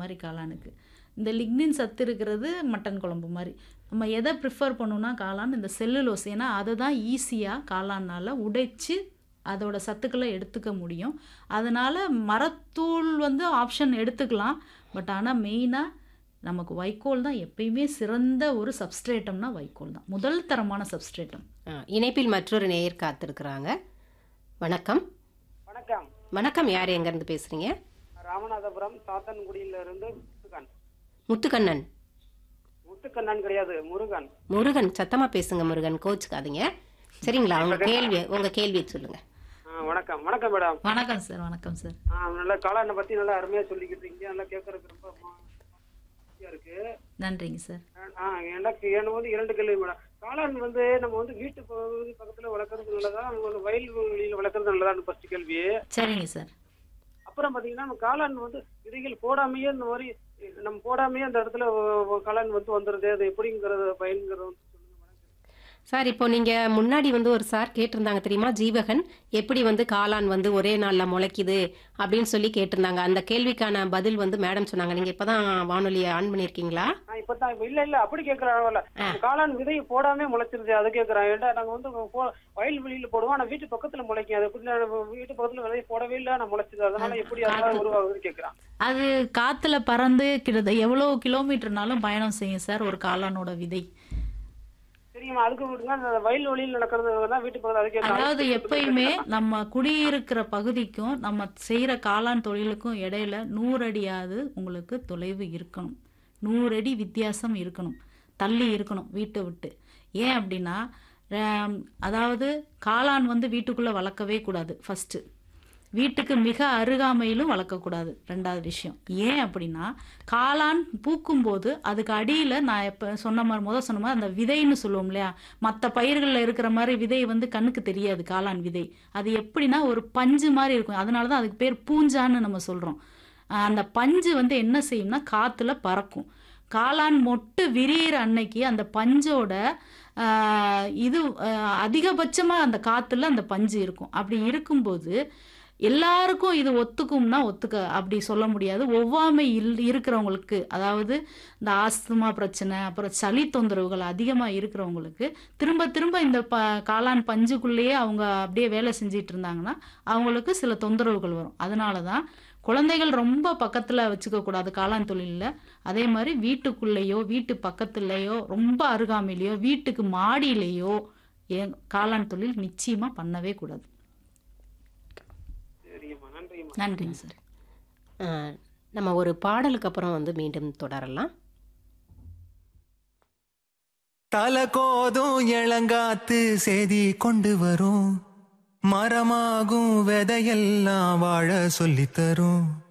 மாதிரி காளானுக்கு இந்த லிக்னின் சத்து இருக்கிறது மட்டன் குழம்பு மாதிரி நம்ம எதை ப்ரிஃபர் பண்ணோம்னா காளான் இந்த செல்லுலோஸ் ஏன்னா அதை தான் ஈஸியாக காளானால் உடைச்சு அதோட சத்துக்களை எடுத்துக்க முடியும் அதனால் மரத்தூள் வந்து ஆப்ஷன் எடுத்துக்கலாம் பட் ஆனால் மெயினாக நமக்கு வைக்கோல் தான் எப்பயுமே சிறந்த ஒரு சப்ஸ்ட்ரேட்டம்னா வைக்கோல் தான் முதல் தரமான சப்ஸ்ட்ரேட்டம் ஆ, இணைப்பில் மற்றொரு நேயர் காத்திருக்கிறாங்க வணக்கம் வணக்கம் வணக்கம் யார் எங்கேருந்து பேசுறீங்க ராமநாதபுரம் சாத்தன்குடியில இருந்து முருகன் முத்துக்கண்ணன் முத்துக்கண்ணன் கிடையாது முருகன் முருகன் சத்தமா பேசுங்க முருகன் கோச்சுக்காதீங்க சரிங்களா உங்க கேள்வி உங்க கேள்வியை சொல்லுங்க ஆ, வணக்கம் வணக்கம் மேடம் வணக்கம் சார் வணக்கம் சார் ஆ, நல்லா காளானை பத்தி நல்லா அருமையா சொல்லிக்கிட்டு இருக்கீங்க நல்லா கேட்கறதுக்கு ரொம்ப ம- மகிழ்ச்சியா இருக்கு நன்றிங்க சார் ஆ, எனக்கு எனக்கு வந்து இரண்டு கேள்வி மேடம் காளான் வந்து நம்ம வந்து வீட்டு பகுதி பக்கத்துல வளர்க்கறது நல்லதா நம்ம வந்து வயல்வெளியில வளர்க்கறது நல்லதான்னு ஃபர்ஸ்ட் கேள்வி சரிங்க சார் அப்புறம் பாத்தீங்கன்னா நம்ம காளான் வந்து விதைகள் போடாமையே இந்த மாதிரி நம்ம போடாமையே அந்த இடத்துல வ- வ- காளான் வந்து வந்துருது அது எப்படிங்கிறது பயன்கிறது வந்து சொல்லுங்க மேடம் சார் இப்போ நீங்க முன்னாடி வந்து ஒரு சார் கேட்டிருந்தாங்க தெரியுமா ஜீவகன் எப்படி வந்து காளான் வந்து ஒரே நாள்ல முளைக்குது அப்படின்னு சொல்லி கேட்டிருந்தாங்க அந்த கேள்விக்கான பதில் வந்து மேடம் சொன்னாங்க நீங்க இப்பதான் வானொலியை ஆன் பண்ணிருக்கீங்களா நான் இப்பதான் இப்ப இல்ல இல்ல அப்படி கேட்கற அளவுல காளான் விதை போடாம முளைச்சிருச்சு அதை கேட்கறேன் ஏன்டா நாங்க வந்து போ- வயல்வெளியில போடுவோம் ஆனா வீட்டு பக்கத்துல முளைக்கும் அது எப்படி நான் வீட்டு பக்கத்துல விதை போடவே இல்ல நான் முளைச்சது அதனால எப்படி அதெல்லாம் உருவாகுதுன்னு கேட்கறான் அது காத்துல பறந்து கிட்ட எவ்வளோ கிலோமீட்டர்னாலும் பயணம் செய்யும் சார் ஒரு காளானோட விதை சரிங்கம்மா அதுக்கு விடுங்க அந்த வயல்வெளியில் நடக்கிறது தான் வீட்டு பக்கத்துல அதை கேட்கறேன் அதாவது எப்பயுமே நம்ம குடியிருக்கிற பகுதிக்கும் நம்ம செய்யற காளான் தொழிலுக்கும் இடையில நூறு அடியாவது உங்களுக்கு தொலைவு இருக்கணும் நூறு அடி வித்தியாசம் இருக்கணும் தள்ளி இருக்கணும் வீட்டை விட்டு ஏன் அப்படின்னா ஆம், அதாவது காளான் வந்து வீட்டுக்குள்ள வளர்க்கவே கூடாது ஃபர்ஸ்ட் வீட்டுக்கு மிக அருகாமையிலும் வளர்க்கக்கூடாது ரெண்டாவது விஷயம் ஏன் அப்படின்னா காளான் பூக்கும்போது அதுக்கு அடியில் நான் இப்போ சொன்ன மாதிரி முதல் சொன்ன மாதிரி அந்த விதைன்னு சொல்லுவோம் இல்லையா மற்ற பயிர்களில் இருக்கிற மாதிரி விதை வந்து கண்ணுக்கு தெரியாது காளான் விதை அது எப்படின்னா ஒரு பஞ்சு மாதிரி இருக்கும் அதனால தான் அதுக்கு பேர் பூஞ்சான்னு நம்ம சொல்கிறோம் அந்த பஞ்சு வந்து என்ன செய்யும்னா காற்றுல பறக்கும் காளான் மொட்டு விரியிற அன்னைக்கு அந்த பஞ்சோட ஆஹ், இது அதிகபட்சமாக அந்த காற்றுல அந்த பஞ்சு இருக்கும் அப்படி இருக்கும்போது எல்லாருக்கும் இது ஒத்துக்கும்னா ஒத்துக்க அப்படி சொல்ல முடியாது ஒவ்வாமை இல் இருக்கிறவங்களுக்கு அதாவது இந்த ஆஸ்துமா பிரச்சனை அப்புறம் சளி தொந்தரவுகள் அதிகமாக இருக்கிறவங்களுக்கு திரும்ப திரும்ப இந்த ப காளான் பஞ்சுக்குள்ளேயே அவங்க அப்படியே வேலை செஞ்சிட்டு இருந்தாங்கன்னா அவங்களுக்கு சில தொந்தரவுகள் வரும் அதனால தான் குழந்தைகள் ரொம்ப பக்கத்தில் வச்சுக்க கூடாது காளான் தொழிலில் அதே மாதிரி வீட்டுக்குள்ளேயோ வீட்டு பக்கத்துலேயோ ரொம்ப அருகாமையிலையோ வீட்டுக்கு மாடியிலேயோ ஏன் காளான் தொழில் நிச்சயமாக பண்ணவே கூடாது சரிங்கம்மா நன்றிங்கம்மா நன்றிங்க சார் ஆ, நம்ம ஒரு பாடலுக்கு அப்புறம் வந்து மீண்டும் தொடரலாம் தலை கோதும் இளங்காத்து செய்தி கொண்டு வரும் மரமாகும் விதையெல்லாம் வாழ சொல்லித் தரும்